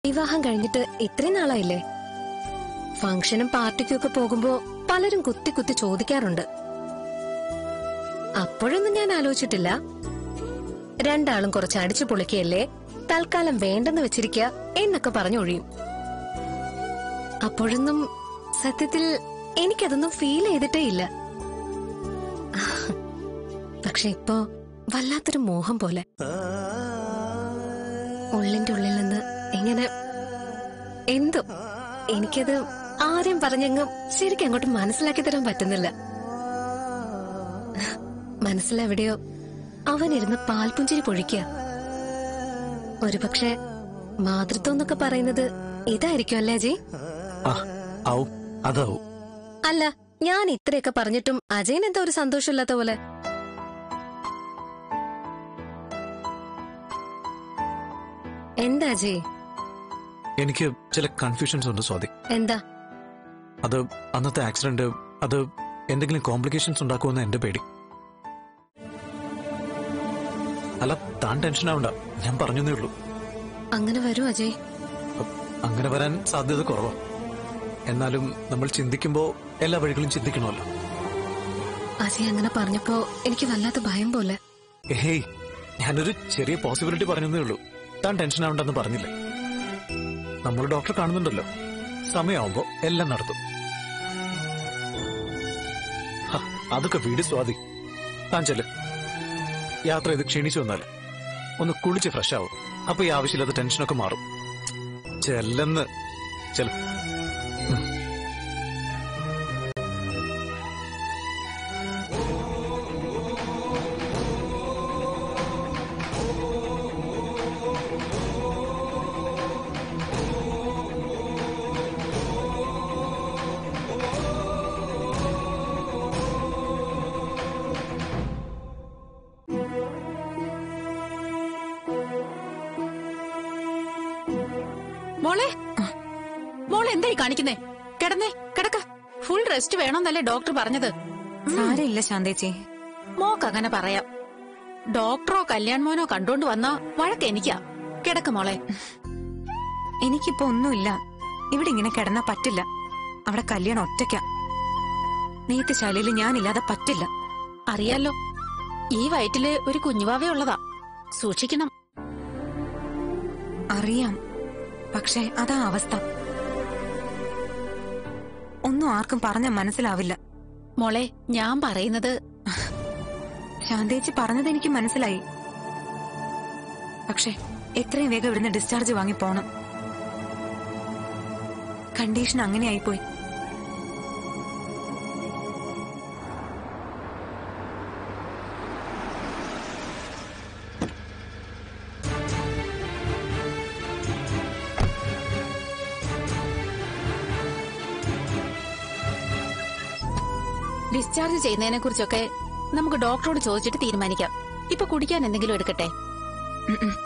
വിവാഹം കഴിഞ്ഞിട്ട് ഇത്രയും നാളായില്ലേ ഫംഗ്ഷനും പാർട്ടിക്കും ഒക്കെ പോകുമ്പോ പലരും കുത്തി കുത്തി ചോദിക്കാറുണ്ട് അപ്പോഴൊന്നും ഞാൻ ആലോചിച്ചിട്ടില്ല രണ്ടാളും കുറച്ച് അടിച്ചു പൊളിക്കയല്ലേ തൽക്കാലം വേണ്ടെന്ന് വെച്ചിരിക്ക എന്നൊക്കെ പറഞ്ഞൊഴിയും അപ്പോഴൊന്നും സത്യത്തിൽ എനിക്കതൊന്നും ഫീൽ ചെയ്തിട്ടേ ഇല്ല പക്ഷെ ഇപ്പോ വല്ലാത്തൊരു മോഹം പോലെ ഉള്ളിന്റെ ഉള്ളിൽ നിന്ന് ഇങ്ങനെ എന്തോ എനിക്കത് ആരെയും പറഞ്ഞെങ്ങും ശരിക്കും അങ്ങോട്ട് മനസ്സിലാക്കി തരാൻ പറ്റുന്നില്ല മനസ്സിലെവിടെയോ അവനിരുന്ന് പാൽപുഞ്ചിരി പൊഴിക്കുക ഒരുപക്ഷെ മാതൃത്വം എന്നൊക്കെ പറയുന്നത് ഇതായിരിക്കും അല്ലേ അജയ് ആ ആവും അതാവും അല്ല ഞാൻ ഇത്രയൊക്കെ പറഞ്ഞിട്ടും അജയൻ എന്താ ഒരു സന്തോഷമില്ലാത്ത പോലെ എന്താ അജയ് എനിക്ക് ചില കൺഫ്യൂഷൻസ് ഉണ്ട് സ്വാതി എന്താ അത് അന്നത്തെ ആക്സിഡന്റ് അത് എന്തെങ്കിലും കോംപ്ലിക്കേഷൻസ് ഉണ്ടാക്കുമെന്ന് എന്റെ പേടി അല്ല താൻ ടെൻഷൻ ആവണ്ട ഞാൻ പറഞ്ഞേ ഉള്ളൂ അങ്ങനെ വരും അജയ് അ- അങ്ങനെ വരാൻ സാധ്യത കുറവാ എന്നാലും നമ്മൾ ചിന്തിക്കുമ്പോ എല്ലാ വഴികളും ചിന്തിക്കണമല്ലോ അജയ് അങ്ങനെ പറഞ്ഞപ്പോ എനിക്ക് വല്ലാത്ത ഭയം പോലെ ഹേയ് ഞാനൊരു ചെറിയ പോസിബിലിറ്റി പറഞ്ഞതേ ഉള്ളൂ താൻ ടെൻഷൻ ആവണ്ടെന്ന് പറഞ്ഞില്ലേ നമ്മൾ ഡോക്ടറെ കാണുന്നുണ്ടല്ലോ സമയമാവുമ്പോ എല്ലാം നടത്തും ഹ, അതൊക്കെ വീട് സ്വാതി താൻ ചെല്ല് യാത്ര ചെയ്ത് ക്ഷീണിച്ചു വന്നാൽ ഒന്ന് കുളിച്ച് ഫ്രഷ് ആവും അപ്പൊ ഈ ആവശ്യമില്ലാത്ത ടെൻഷനൊക്കെ മാറും ചെല്ലെന്ന് ചെല മോളെ മോളെ എന്തായി കാണിക്കുന്നേ കിടന്നേ കിടക്ക ഫുൾ റെസ്റ്റ് വേണമെന്നല്ലേ ഡോക്ടർ പറഞ്ഞത് സാരമില്ല ശാന്തേച്ചി മോക്ക് അങ്ങനെ പറയാം ഡോക്ടറോ കല്യാൺമോനോ കണ്ടോണ്ട് വന്നാ വഴക്ക് എനിക്കാ കിടക്ക് മോളെ എനിക്കിപ്പോ ഒന്നുമില്ല ഇവിടെ ഇങ്ങനെ കിടന്നാ പറ്റില്ല അവിടെ കല്യാണം ഒറ്റയ്ക്ക നെയ്ത്ത് ശാലയിൽ ഞാനില്ലാതെ പറ്റില്ല അറിയാലോ ഈ വയറ്റില് ഒരു കുഞ്ഞുവാവേ ഉള്ളതാ സൂക്ഷിക്കണം അറിയാം പക്ഷെ അതാ അവസ്ഥ ഒന്നും ആർക്കും പറഞ്ഞ മനസ്സിലാവില്ല മോളെ ഞാൻ പറയുന്നത് ശാന്തേച്ചി പറഞ്ഞത് എനിക്ക് മനസ്സിലായി പക്ഷെ എത്രയും വേഗം ഇവിടുന്ന് ഡിസ്ചാർജ് വാങ്ങി പോണം കണ്ടീഷൻ അങ്ങനെ ആയിപ്പോയി ഡിസ്ചാർജ് ചെയ്യുന്നതിനെ കുറിച്ചൊക്കെ നമുക്ക് ഡോക്ടറോട് ചോദിച്ചിട്ട് തീരുമാനിക്കാം ഇപ്പൊ കുടിക്കാൻ എന്തെങ്കിലും എടുക്കട്ടെ ഉം ഉം.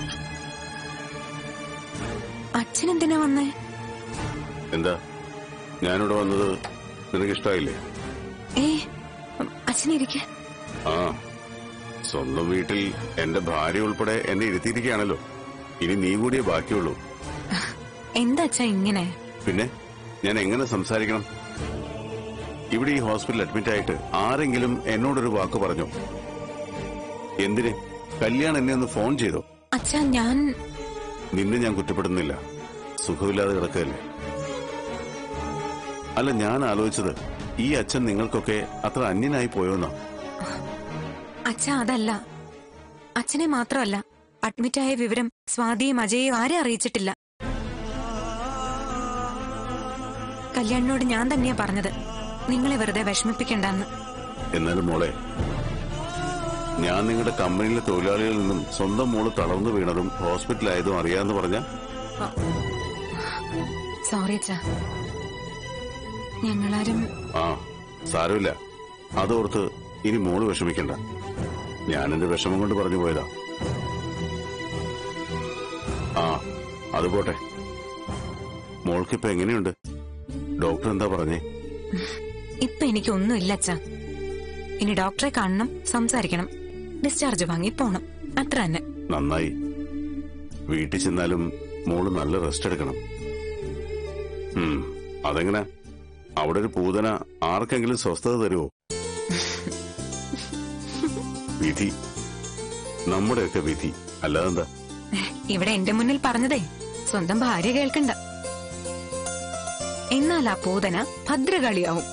അച്ഛൻ എന്തിനാ വന്നേ എന്താ ഞാനിവിടെ വന്നത് നിനക്ക് ഇഷ്ടമായില്ലേ ഏ അച്ഛനിരിക്ക ആ സ്വന്തം വീട്ടിൽ എന്റെ ഭാര്യ ഉൾപ്പെടെ എന്നെ ഇരുത്തിയിരിക്കുകയാണല്ലോ ഇനി നീ കൂടിയേ ബാക്കിയുള്ളൂ എന്താ അച്ഛാ ഇങ്ങനെ പിന്നെ ഞാൻ എങ്ങനെ സംസാരിക്കണം ഇവിടെ ഈ ഹോസ്പിറ്റലിൽ അഡ്മിറ്റ് ആയിട്ട് ആരെങ്കിലും എന്നോടൊരു വാക്ക് പറഞ്ഞു എന്തിന് കല്യാൺ എന്നെ ഒന്ന് ഫോൺ ചെയ്തോ അച്ഛാ ഞാൻ നിന്നെ ഞാൻ കുറ്റപ്പെടുന്നില്ല സുഖമില്ലാതെ കിടക്കുകയല്ലേ അല്ല ഞാൻ ആലോചിച്ചത് ഈ അച്ഛൻ നിങ്ങൾക്കൊക്കെ അത്ര അന്യനായി പോയോന്നാ അച്ഛാ അതല്ല അച്ഛനെ മാത്രമല്ല അഡ്മിറ്റായ വിവരം സ്വാതിയും അജയും ആരെ അറിയിച്ചിട്ടില്ല കല്യാണിനോട് ഞാൻ തന്നെയാ പറഞ്ഞത് നിങ്ങളെ വെറുതെ വിഷമിപ്പിക്കണ്ടെന്ന് എന്നാലും മോളെ ഞാൻ നിങ്ങളുടെ കമ്പനിയിലെ തൊഴിലാളികളിൽ നിന്നും സ്വന്തം മോള് തളർന്നു വീണതും ഹോസ്പിറ്റലായതും അറിയാന്ന് പറഞ്ഞ സോറി അച്ഛാ ഞങ്ങളാരും ആ സാരമില്ല അതോർത്ത് ഇനി മോള് വിഷമിക്കണ്ട ഞാൻ എന്റെ വിഷമം കൊണ്ട് പറഞ്ഞു പോയതാ ആ അത് പോട്ടെ മോൾക്കിപ്പോ എങ്ങനെയുണ്ട് ഡോക്ടർ എന്താ പറഞ്ഞേ ഇപ്പൊ എനിക്കൊന്നുമില്ല അച്ഛാ ഇനി ഡോക്ടറെ കാണണം സംസാരിക്കണം ഡിസ്ചാർജ് വാങ്ങി പോണം അത്ര തന്നെ നന്നായി വീട്ടിൽ ചെന്നാലും മോള് നല്ല റെസ്റ്റ് എടുക്കണം ഉം, അതെങ്ങനെ അവിടെ ഒരു പൂതന ആർക്കെങ്കിലും സ്വസ്ഥത തരുമോ വിധി നമ്മുടെയൊക്കെ വിധി അല്ലാതെന്താ ഇവിടെ എന്റെ മുന്നിൽ പറഞ്ഞതേ സ്വന്തം ഭാര്യ കേൾക്കണ്ട എന്നാൽ ആ പൂതന ഭദ്രകാളിയാവും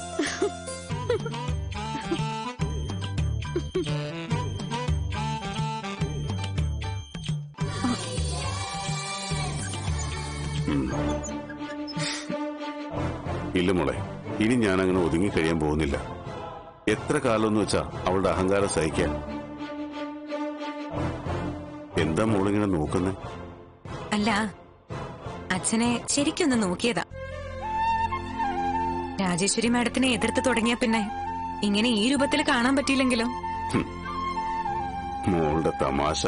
ഇല്ല മോളെ ഇനി ഞാൻ അങ്ങനെ ഒതുങ്ങിക്കഴിയാൻ പോകുന്നില്ല എത്ര കാലമെന്ന് വെച്ചാ അവളുടെ അഹങ്കാരം സഹിക്കാൻ എന്താ മോളിങ്ങനെ നോക്കുന്നത് അല്ല അച്ഛനെ ശരിക്കൊന്ന് നോക്കിയതാ രാജേശ്വരി മാഡത്തിനെ എതിർത്ത് തുടങ്ങിയ പിന്നെ ഇങ്ങനെ ഈ രൂപത്തിൽ കാണാൻ പറ്റിയില്ലെങ്കിലോ മോളുടെ തമാശ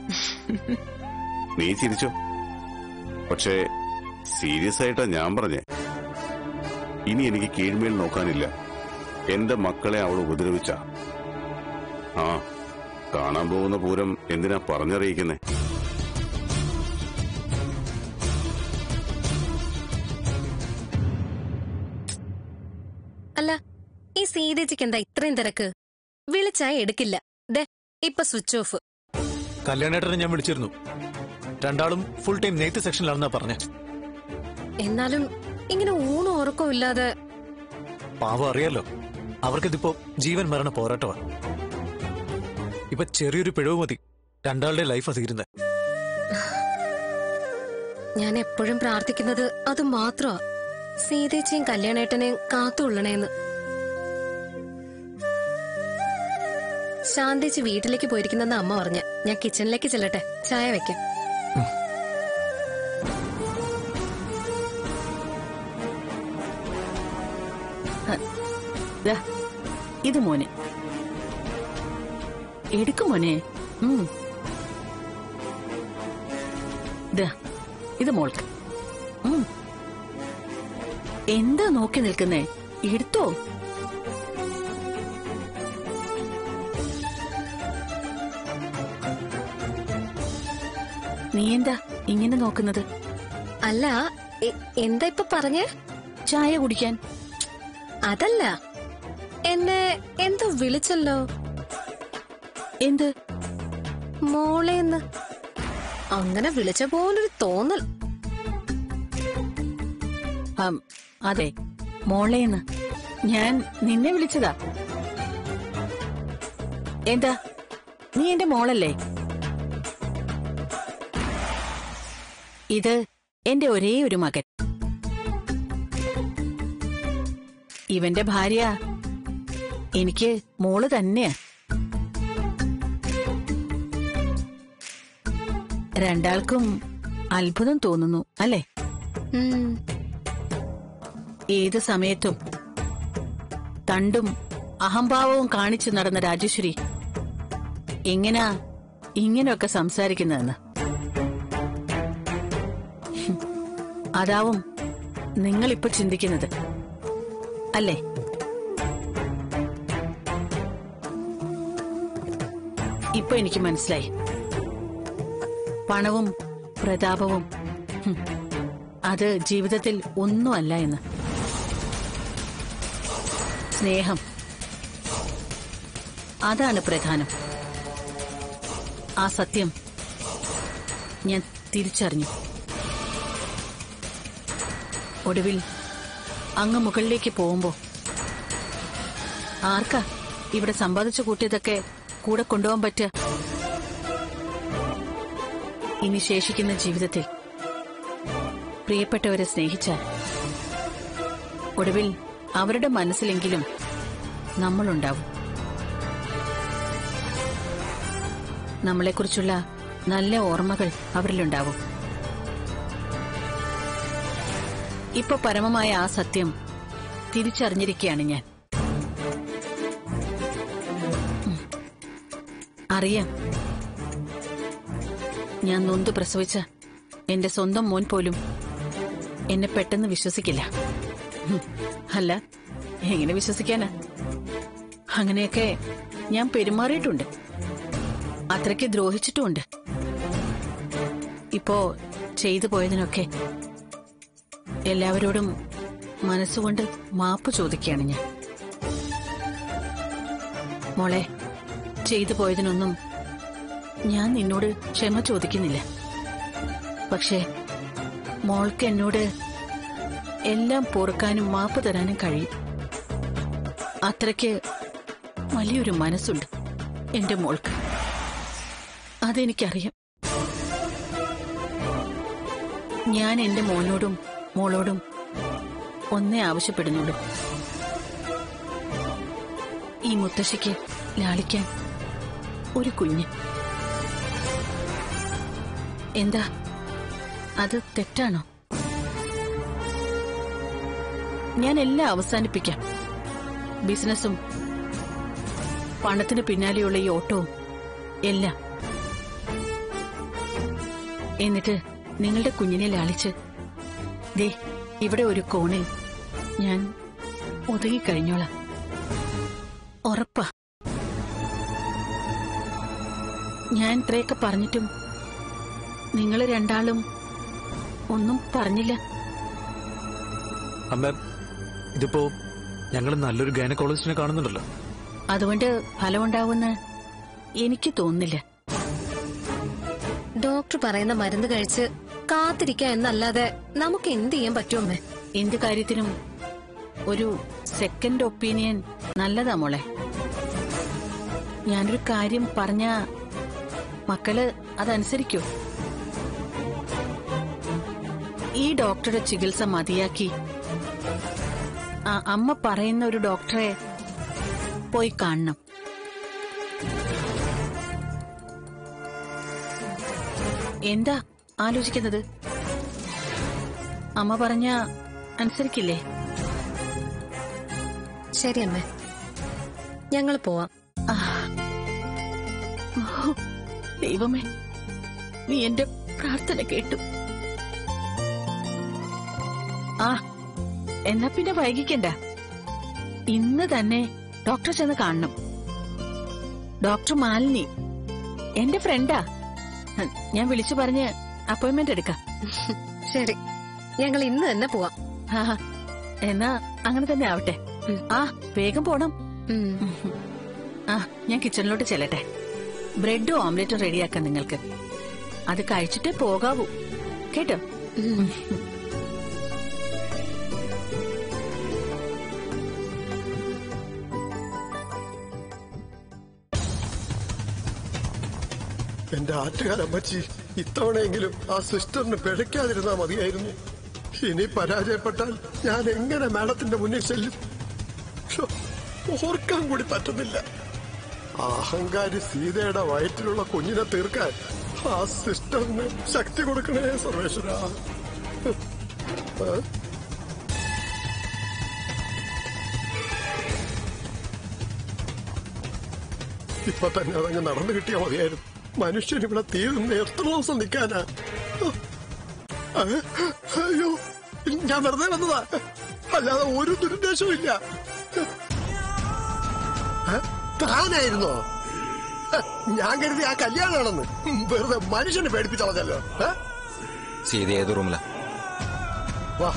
നീ ചിരിച്ചോ പക്ഷേ സീരിയസ് ആയിട്ടാ ഞാൻ പറഞ്ഞേ ഇനി എനിക്ക് കീഴ്മേൽ നോക്കാനില്ല എന്റെ മക്കളെ അവൾ ഉപദ്രവിച്ച ആ കാണാൻ പോകുന്ന പൂരം എന്തിനാ പറഞ്ഞറിയിക്കുന്നേ അല്ല ഈ സീതേച്ചിക്ക് എന്താ ഇത്രയും തിരക്ക് വിളിച്ചാ എടുക്കില്ല ദേ ഇപ്പൊ സ്വിച്ച് ഓഫ് കല്യാണേട്ടനെ ഞാൻ വിളിച്ചിരുന്നു രണ്ടാളും ഫുൾ ടൈം നെയ്ത്ത് സെക്ഷനിലാണെന്നാ പറഞ്ഞേ എന്നാലും ഇങ്ങനെ ഊണും ഉറക്കവും ഇല്ലാതെ പാവം അറിയാലോ അവർക്കിതിപ്പോ ജീവൻ മരണ പോരാട്ടമാ ഇപ്പൊ ചെറിയൊരു പിഴവ് മതി രണ്ടാളുടെ ലൈഫാ തീരുന്നത് ഞാൻ എപ്പോഴും പ്രാർത്ഥിക്കുന്നത് അത് മാത്രമാ സീതേച്ചിയും കല്യാണേട്ടനെയും കാത്തുകൊള്ളണേന്ന് ശാന്തേച്ചി വീട്ടിലേക്ക് പോയിരിക്കുന്നെന്ന് അമ്മ പറഞ്ഞ ഞാൻ കിച്ചണിലേക്ക് ചെല്ലട്ടെ ചായ വെക്കാം ദാ, ഇത് മോന് എടുക്കും മോനെ ഉം. ദാ, ഇത് മോൾക്ക് ഉം. എന്താ നോക്കി നിൽക്കുന്നേ എടുത്തോ നീ എന്താ ഇങ്ങനെ നോക്കുന്നത് അല്ല എ- എന്താ ഇപ്പൊ പറഞ്ഞേ ചായ കുടിക്കാൻ അതല്ല എന്നെ എന്തോ വിളിച്ചല്ലോ എന്ത് മോളേന്ന് അങ്ങനെ വിളിച്ച പോലൊരു തോന്നൽ ആം, അതെ മോളേന്ന് ഞാൻ നിന്നെ വിളിച്ചതാ എന്താ നീ എന്റെ മോളല്ലേ ഇത് എന്റെ ഒരേ ഒരു മകൻ ഇവന്റെ ഭാര്യ എനിക്ക് മോള് തന്നെയാ രണ്ടാൾക്കും അത്ഭുതം തോന്നുന്നു അല്ലേ ഉം, ഏത് സമയത്തും തണ്ടും അഹംഭാവവും കാണിച്ചു നടന്ന രാജേശ്വരി എങ്ങനാ ഇങ്ങനെയൊക്കെ സംസാരിക്കുന്നതെന്ന് ഹും, അതാവും നിങ്ങളിപ്പോ ചിന്തിക്കുന്നത് അല്ലേ ഇപ്പൊ എനിക്ക് മനസ്സിലായി പണവും പ്രതാപവും ഹും, അത് ജീവിതത്തിൽ ഒന്നുമല്ല എന്ന് സ്നേഹം അതാണ് പ്രധാനം ആ സത്യം ഞാൻ തിരിച്ചറിഞ്ഞു ഒടുവിൽ അങ്ങ് മുകളിലേക്ക് പോകുമ്പോ ആർക്കാ ഇവിടെ സമ്പാദിച്ചു കൂട്ടിയതൊക്കെ കൂടെ കൊണ്ടുപോകാൻ പറ്റുക ഇനി ശേഷിക്കുന്ന ജീവിതത്തിൽ പ്രിയപ്പെട്ടവരെ സ്നേഹിച്ചാൽ ഒടുവിൽ അവരുടെ മനസ്സിലെങ്കിലും നമ്മളുണ്ടാവും നമ്മളെക്കുറിച്ചുള്ള നല്ല ഓർമ്മകൾ അവരിലുണ്ടാവും ഇപ്പൊ പരമമായ ആ സത്യം തിരിച്ചറിഞ്ഞിരിക്കുകയാണ് ഞാൻ ഉം. അറിയാം ഞാൻ നൊന്ത് പ്രസവിച്ച എന്റെ സ്വന്തം മോൻ പോലും എന്നെ പെട്ടെന്ന് വിശ്വസിക്കില്ല ഉം. അല്ല എങ്ങനെ വിശ്വസിക്കാനാ അങ്ങനെയൊക്കെ ഞാൻ പെരുമാറിയിട്ടുണ്ട് അത്രയ്ക്ക് ദ്രോഹിച്ചിട്ടുമുണ്ട് ഇപ്പോ ചെയ്തു പോയതിനൊക്കെ എല്ലാവരോടും മനസ്സുകൊണ്ട് മാപ്പ് ചോദിക്കുകയാണ് ഞാൻ മോളെ ചെയ്തു പോയതിനൊന്നും ഞാൻ നിന്നോട് ക്ഷമ ചോദിക്കുന്നില്ല പക്ഷേ മോൾക്ക് എന്നോട് എല്ലാം പൊറുക്കാനും മാപ്പ് തരാനും കഴിയും അത്രയ്ക്ക് വലിയൊരു മനസ്സുണ്ട് എന്റെ മോൾക്ക് അതെനിക്കറിയാം ഞാൻ എന്റെ മോനോടും മോളോടും ഒന്നേ ആവശ്യപ്പെടുന്നുള്ളൂ ഈ മുത്തശ്ശിക്ക് ലാളിക്കാൻ ഒരു കുഞ്ഞ് എന്താ അത് തെറ്റാണോ ഞാൻ എല്ലാം അവസാനിപ്പിക്കാം ബിസിനസ്സും പണത്തിന് പിന്നാലെയുള്ള ഈ ഓട്ടവും എല്ലാം എന്നിട്ട് നിങ്ങളുടെ കുഞ്ഞിനെ ലാളിച്ച് ദേ ഇവിടെ ഒരു കോണിൽ ഞാൻ ഒതുങ്ങിക്കഴിഞ്ഞോളാം ഉറപ്പാ ഞാൻ ഇത്രയൊക്കെ പറഞ്ഞിട്ടും നിങ്ങൾ രണ്ടാളും ഒന്നും പറഞ്ഞില്ല അമ്മ ഇതിപ്പോ ഞങ്ങൾ നല്ലൊരു ഗൈനക്കോളജിസ്റ്റിനെ കാണുന്നുണ്ടല്ലോ അതുകൊണ്ട് ഫലമുണ്ടാവുമെന്ന് എനിക്ക് തോന്നുന്നില്ല ഡോക്ടർ പറയുന്ന മരുന്ന് കഴിച്ച് കാത്തിരിക്കുക എന്നല്ലാതെ നമുക്ക് എന്ത് ചെയ്യാൻ പറ്റുമേ എന്ത് കാര്യത്തിനും ഒരു സെക്കൻഡ് ഒപ്പീനിയൻ നല്ലതാ മോളെ ഞാനൊരു കാര്യം പറഞ്ഞ മക്കള് അതനുസരിക്കോ ഈ ഡോക്ടറുടെ ചികിത്സ മതിയാക്കി ആ അമ്മ പറയുന്ന ഒരു ഡോക്ടറെ പോയി കാണണം എന്താ ആലോചിക്കുന്നത് അമ്മ പറഞ്ഞ അനുസരിക്കില്ലേ ശരി അമ്മേ ഞങ്ങൾ പോവാം ആ. ഓ, ദൈവമേ നീ എന്റെ പ്രാർത്ഥന കേട്ടു ആ എന്നാ പിന്നെ വൈകിക്കണ്ട ഇന്ന് തന്നെ ഡോക്ടറെ ചെന്ന് കാണണം ഡോക്ടർ മാലിനി എന്റെ ഫ്രണ്ടാ ഹ്, ഞാൻ വിളിച്ചു പറഞ്ഞ് അപ്പോയിന്റ്മെന്റ് എടുക്കാം ശരി ഞങ്ങൾ ഇന്ന് തന്നെ പോവാം ആ, എന്നാ അങ്ങനെ തന്നെ ആവട്ടെ ആ വേഗം പോണം ഉം. ആ ഞാൻ കിച്ചണിലോട്ട് ചെല്ലട്ടെ ബ്രെഡും ഓംലെറ്റും റെഡിയാക്കാം നിങ്ങൾക്ക് അത് കഴിച്ചിട്ടേ പോകാവൂ കേട്ടോ ഉം. എന്റെ ആറ്റുകാരമ്മച്ചി ഇത്തവണയെങ്കിലും ആ സിസ്റ്ററിന് പിഴയ്ക്കാതിരുന്നാ മതിയായിരുന്നു ഇനി പരാജയപ്പെട്ടാൽ ഞാൻ എങ്ങനെ മാഡത്തിന്റെ മുന്നിൽ ചെല്ലും ഷോ, ഓർക്കാൻ കൂടി പറ്റുന്നില്ല ആ അഹങ്കാരി സീതയുടെ വയറ്റിലുള്ള കുഞ്ഞിനെ തീർക്കാൻ ആ സിസ്റ്ററിന് ശക്തി കൊടുക്കണേ സർവേശ്വര ഇപ്പൊ തന്നെ അതങ്ങ് നടന്നു കിട്ടിയാ മതിയായിരുന്നു മനുഷ്യൻ ഇവിടെ തീ നിന്ന് എത്ര ദിവസം നിൽക്കാനാ ഏ? അയ്യോ ഞാൻ വെറുതെ വന്നതാ അല്ലാതെ ഒരു ദുരുദ്ദേശവും ഇല്ല ഏ? താനായിരുന്നോ ഹ, ഞാൻ കരുതി ആ കല്യാണമാണെന്ന് വെറുതെ മനുഷ്യനെ പേടിപ്പിച്ച മതിയല്ലോ ഏ? സീത ഏത് റൂമിലാ വാ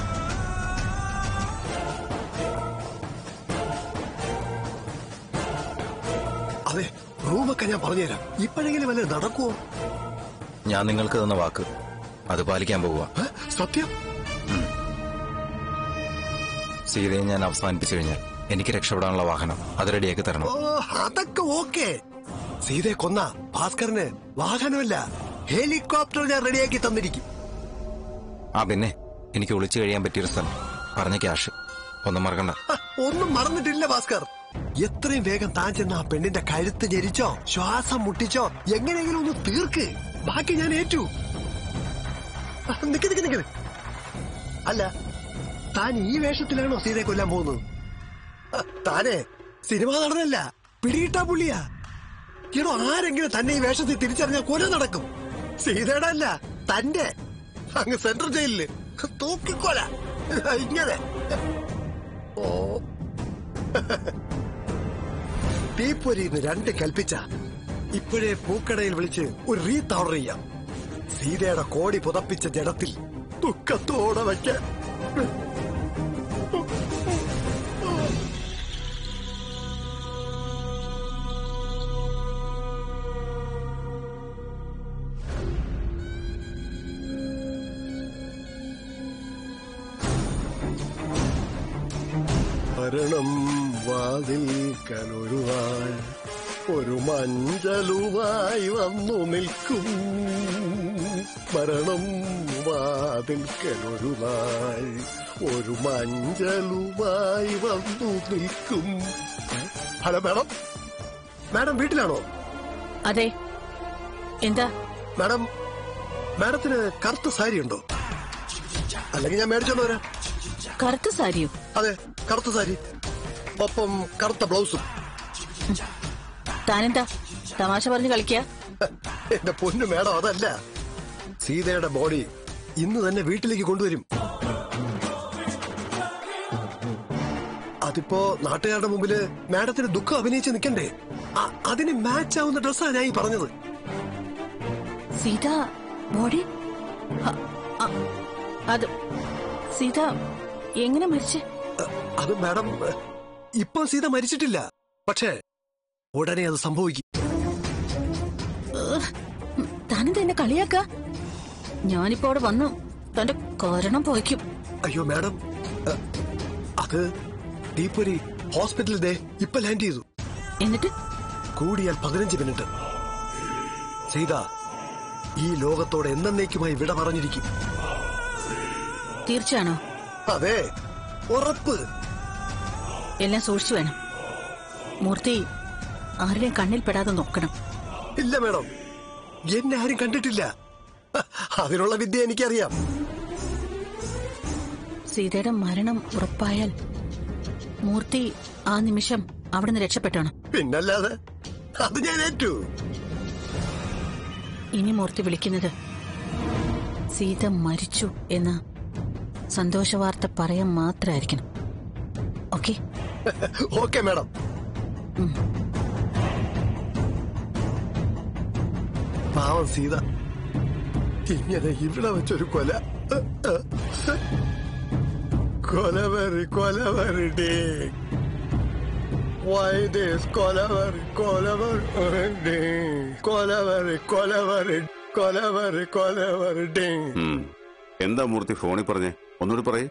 അതെ റൂമൊക്കെ ഞാൻ പറഞ്ഞുതരാം ഇപ്പോഴെങ്കിലും വല്ല നടക്കുവോ ഞാൻ നിങ്ങൾക്ക് തന്ന വാക്ക് അത് പാലിക്കാൻ പോവുക ഏ? സത്യം സീതയെ ഞാൻ അവസാനിപ്പിച്ചു കഴിഞ്ഞാൽ എനിക്ക് രക്ഷപ്പെടാനുള്ള വാഹനം അത് റെഡിയാക്കി തരണം ഓ അതൊക്കെ ഓക്കെ സീതയെ കൊന്ന ഭാസ്കറിന് വാഹനമല്ല ഹെലികോപ്റ്റർ ഞാൻ റെഡിയാക്കി തന്നിരിക്കും ആ പിന്നെ എനിക്ക് ഒളിച്ചു കഴിയാൻ പറ്റിയൊരു സ്ഥലം പറഞ്ഞ ക്യാഷ് ഒന്നും മറക്കണ്ട ഹ, ഒന്നും മറന്നിട്ടില്ല ഭാസ്കർ എത്രയും വേഗം താൻ ചെന്ന് ആ പെണ്ണിന്റെ കഴുത്ത് ഞെരിച്ചോ ശ്വാസം മുട്ടിച്ചോ എങ്ങനെയെങ്കിലും ഒന്ന് തീർക്ക് ബാക്കി ഞാൻ ഏറ്റു ആ, നിക്ക് നിക്ക് നിക്ക് അല്ല താൻ ഈ വേഷത്തിലാണോ സീതയെ കൊല്ലാൻ പോകുന്നത് ആ, താനെ സിനിമ നടനല്ല പിടികിട്ടാ പുള്ളിയാ എടോ ആരെങ്കിലും തന്നെ ഈ വേഷത്തിൽ തിരിച്ചറിഞ്ഞാൽ കൊല നടക്കും സീതയുടെ അല്ല തന്റെ അങ്ങ് സെൻട്രൽ ജയിലില് തൂക്കിക്കൊല ഇങ്ങനെ ഓ തീപ്പൊരിന്ന് രണ്ട് കൽപ്പിച്ച ഇപ്പോഴേ പൂക്കടയിൽ വിളിച്ച് ഒരു റീത്ത് ഓർഡർ ചെയ്യാം സീതയുടെ കോടി പുതപ്പിച്ച ജഡത്തിൽ ദുഃഖത്തോടെ വയ്ക്കാൻ മരണം വാതിൽ കലൊരുവായി ഒരു മഞ്ചലുമായി വന്നു നിൽക്കും മരണം വാതിൽ കലൊരുവായി ഒരു മഞ്ചലുമായി വന്നു നിൽക്കും ഹലോ മാഡം മാഡം വീട്ടിലാണോ അതെ എന്താ മാഡം മാഡത്തിന് കറുത്ത സാരി ഉണ്ടോ അല്ലെങ്കിൽ ഞാൻ മേടിച്ചോണ്ട് വരാം കറുത്ത സാരിയോ അതെ കറുത്ത സാരി ഒപ്പം കറുത്ത ബ്ലൗസും താനെന്താ തമാശ പറഞ്ഞ് കളിക്കുക എന്റെ പൊന്നു മേഡം അതല്ല സീതയുടെ ബോഡി ഇന്ന് തന്നെ വീട്ടിലേക്ക് കൊണ്ടുവരും അതിപ്പോ നാട്ടുകാരുടെ മുമ്പില് മാഡത്തിന് ദുഃഖം അഭിനയിച്ച് നിൽക്കണ്ടേ അ- അതിന് മാച്ച് ആവുന്ന ഡ്രസ്സാണ് ഞാൻ ഈ പറഞ്ഞത് സീത ബോഡി അ- അ- അത് സീത എങ്ങനെ മരിച്ചേ അ, അത് മാഡം ഇപ്പൊ സീത മരിച്ചിട്ടില്ല പക്ഷേ ഉടനെ അത് സംഭവിക്കും താനെന്താ എന്നെ കളിയാക്ക ഞാനിപ്പോ അവിടെ വന്നു തന്റെ കാരണം പോയിക്കും അയ്യോ മാഡം അ, അത് തീപ്പൊരി ഹോസ്പിറ്റലിൽ ദേ ഇപ്പൊ ലാൻഡ് ചെയ്തു എന്നിട്ട് കൂടിയാൽ പതിനഞ്ച് മിനിറ്റ് സീത ഈ ലോകത്തോട് എന്നേക്കുമായി വിട പറഞ്ഞിരിക്കും തീർച്ചയാണോ അതെ ഉറപ്പ് എല്ലാം സൂക്ഷിച്ചു വേണം മൂർത്തി ആരുടെയും കണ്ണിൽ പെടാതെ നോക്കണം ഇല്ല മേഡം എന്നെ ആരും കണ്ടിട്ടില്ല അതിനുള്ള വിദ്യ എനിക്കറിയാം സീതയുടെ മരണം ഉറപ്പായാൽ മൂർത്തി ആ നിമിഷം അവിടുന്ന് രക്ഷപ്പെട്ടാണ് പിന്നല്ലാതെ അത് ഞാൻ ഏറ്റു ഇനി മൂർത്തി വിളിക്കുന്നത് സീത മരിച്ചു എന്ന സന്തോഷവാർത്ത പറയാൻ മാത്രമായിരിക്കണം ഓക്കെ ഓക്കെ മേഡം പാവം സീത ഇങ്ങനെ ഇവിടെ വെച്ചൊരു കൊല കൊലവറി കൊലവറി ഡേ Why this കൊലവറി കൊലവറി ഡേ കൊലവറി കൊലവറി കൊലവറി കൊലവറി ഡേ ഉം. എന്താ മൂർത്തി ഫോണിൽ പറഞ്ഞേ ഒന്നുകൂടി പറയേ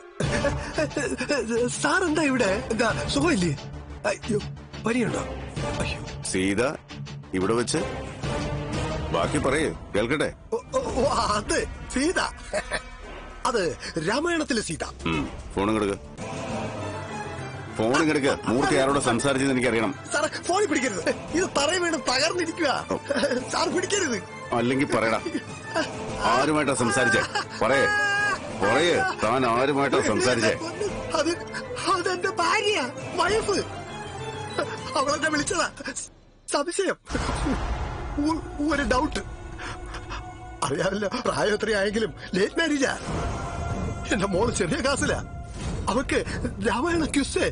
സാർ എന്താ ഇവിടെ എന്താ സുഖമില്ലേ അയ്യോ പനിയുണ്ടോ അയ്യോ സീത ഇവിടെ വെച്ച് ബാക്കി പറയേ കേൾക്കട്ടെ ഓ, ഓ, ഓ, അത് സീത അത് രാമായണത്തിലെ സീത ഉം. ഫോൺ ഇങ്ങെടുക്ക ഫോൺ ഇങ്ങെടുക്ക മൂർത്തി ആരോട് സംസാരിച്ചത് എനിക്കറിയണം സാറ് ഫോണിൽ പിടിക്കരുത് ഇത് തറയിൽ വീണ് തകർന്നിരിക്കുക സാർ പിടിക്കരുത് അല്ലെങ്കിൽ പറയടാ ആരുമായിട്ടാ സംസാരിച്ചേ പറയേ പറയേ താൻ ആരുമായിട്ടാ സംസാരിച്ചേ അത് അതെന്റെ ഭാര്യ വൈഫ് അവളെന്നെ വിളിച്ചതാ സംശയം ഒ- ഒരു ഡൗട്ട് അറിയാമല്ലോ പ്രായം എത്രയായെങ്കിലും ലേറ്റ് മാരേജാ എന്റെ മോള് ചെറിയ ക്ലാസ്സിലാ അവക്ക് രാമായണ ക്യുസേ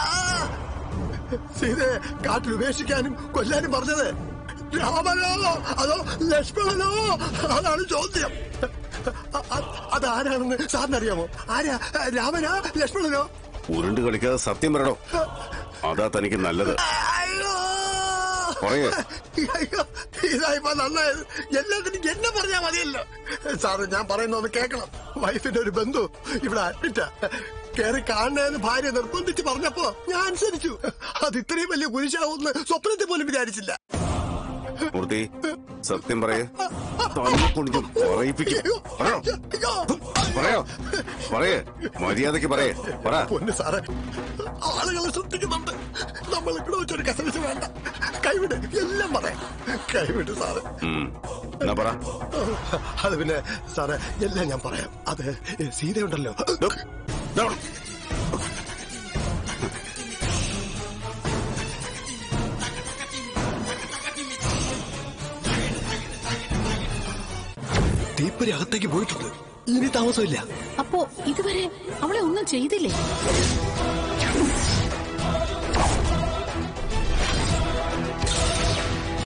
സീതയെ കാട്ടിൽ ഉപേക്ഷിക്കാനും കൊല്ലാനും പറഞ്ഞത് രാമനോ അതോ ലക്ഷ്മണനോ അതാണ് ചോദ്യം അ- അ- അതാരാണെന്ന് സാറിനറിയാമോ ആരാ രാമനാ ലക്ഷ്മണനോ ഉരുണ്ട് കളിക്കാതെ സത്യം പറയടോ അതാ തനിക്ക് നല്ലത് അയ്യോ പറയേ അയ്യോ ഇതായിപ്പോ നന്നായത് എല്ലാത്തിനും എന്നെ പറഞ്ഞാ മതിയല്ലോ സാറ് ഞാൻ പറയുന്നത് കേൾക്കണം വൈഫിന്റെ ഒരു ബന്ധു ഇവിടെ അഡ്മിറ്റാ കയറി കാണുന്നതിന് ഭാര്യ നിർബന്ധിച്ച് പറഞ്ഞപ്പോ ഞാൻ അനുസരിച്ചു അത് ഇത്രയും വലിയ കുരിശാവുമെന്ന് സ്വപ്നത്തിൽ പോലും വിചാരിച്ചില്ല മൂർത്തി സത്യം പറയേ തന്നെ കൊണ്ട് ഞാൻ പറയിപ്പിക്കും പറയോ അയ്യോ പറയോ പറയേ മര്യാദക്ക് പറയേ പറ പൊന്ന് സാറേ ആളുകളെ ശ്രദ്ധിക്കുന്നുണ്ട് നമ്മൾ ഇവിടെ വെച്ചൊരു കസവിച്ച് വേണ്ട കൈവിട് എല്ലാം പറയാം കൈവിട് സാറ് ഉം. എന്നാ പറ അത് പിന്നെ സാറേ എല്ലാം ഞാൻ പറയാം അത് സീതയുണ്ടല്ലോ ദോ, ദോ. തീപ്പരി അകത്തേക്ക് പോയിട്ടുണ്ട് ഇനി താമസമില്ല അപ്പോ ഇതുവരെ അവളെ ഒന്നും ചെയ്തില്ലേ